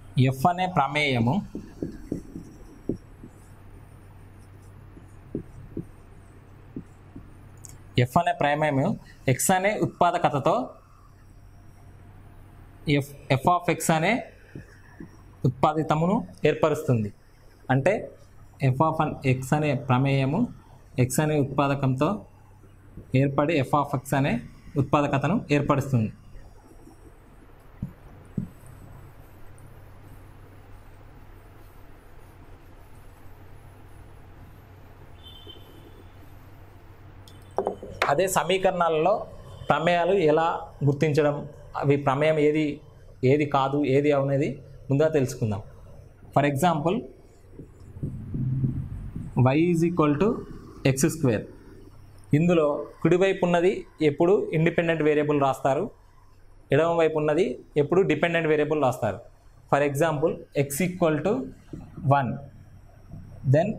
F అనే ప్రమేయము F అనే ప్రమేయము ఎక్స్ అనే ఉత్పాదకతతో ఎఫ్ ఎఫ్ ఆఫ్ ఎక్స్ అనే ఉత్పాదితమును ఏర్పరుస్తుంది అంటే ఎఫ్ ఆఫ్ ఎక్స్ అనే ప్రమేయము ఎక్స్ అనే ఉత్పాదకంతో ఏర్పడి ఎఫ్ ఆఫ్ ఎక్స్ అనే ఉత్పాదకతను ఏర్పరుస్తుంది అదే సమీకరణాలలో ప్రమేయాలు ఎలా గుర్తించడం అవి ప్రమేయం ఏది ఏది కాదు ఏది అనేది ముందుగా తెలుసుకుందాం for example Y is equal to X square ఇందులో కుడివైపు ఉన్నది ఎప్పుడు ఇండిపెండెంట్ వేరియబుల్ రాస్తారు ఎడమ వైపు ఉన్నది ఎప్పుడు డిపెండెంట్ వేరియబుల్ రాస్తారు for example X equal to one then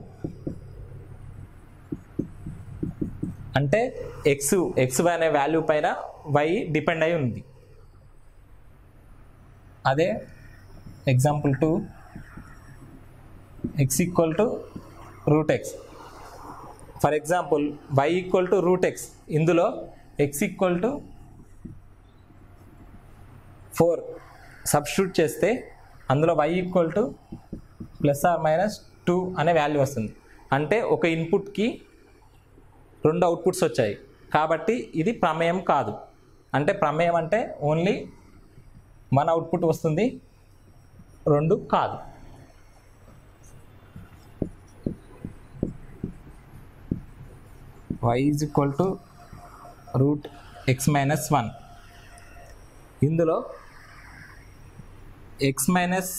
అంటే ఎక్స్ ఎక్స్ అనే వాల్యూ పైన వై డిపెండ్ అయి ఉంది అదే example two X equal to root X for example Y equal to root X ఇందులో X equal to four substitute చేస్తే అందులో Y equal to plus or minus two అనే value వస్తుంది అంటే ఒక ఇన్పుట్కి రెండు అవుట్పుట్స్ వచ్చాయి కాబట్టి ఇది ప్రమేయం కాదు అంటే ప్రమేయం అంటే ఓన్లీ వన్ అవుట్పుట్ వస్తుంది రెండు కాదు Y is equal to root X minus one ఇందులో X minus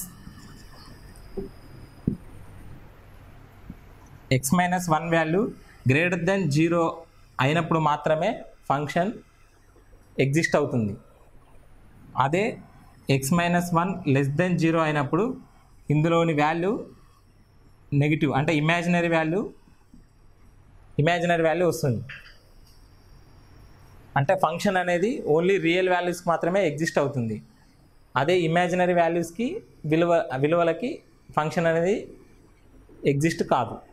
X minus one value greater than zero అయినప్పుడు మాత్రమే ఫంక్షన్ ఎగ్జిస్ట్ అవుతుంది అదే X minus one less than zero అయినప్పుడు ఇందులోని వాల్యూ నెగిటివ్ అంటే ఇమాజినరీ వాల్యూ ఇమాజినరీ వాల్యూ వస్తుంది అంటే ఫంక్షన్ అనేది ఓన్లీ రియల్ వాల్యూస్కి మాత్రమే ఎగ్జిస్ట్ అవుతుంది అదే ఇమాజినరీ వాల్యూస్కి విలువ విలువలకి ఫంక్షన్ అనేది ఎగ్జిస్ట్ కాదు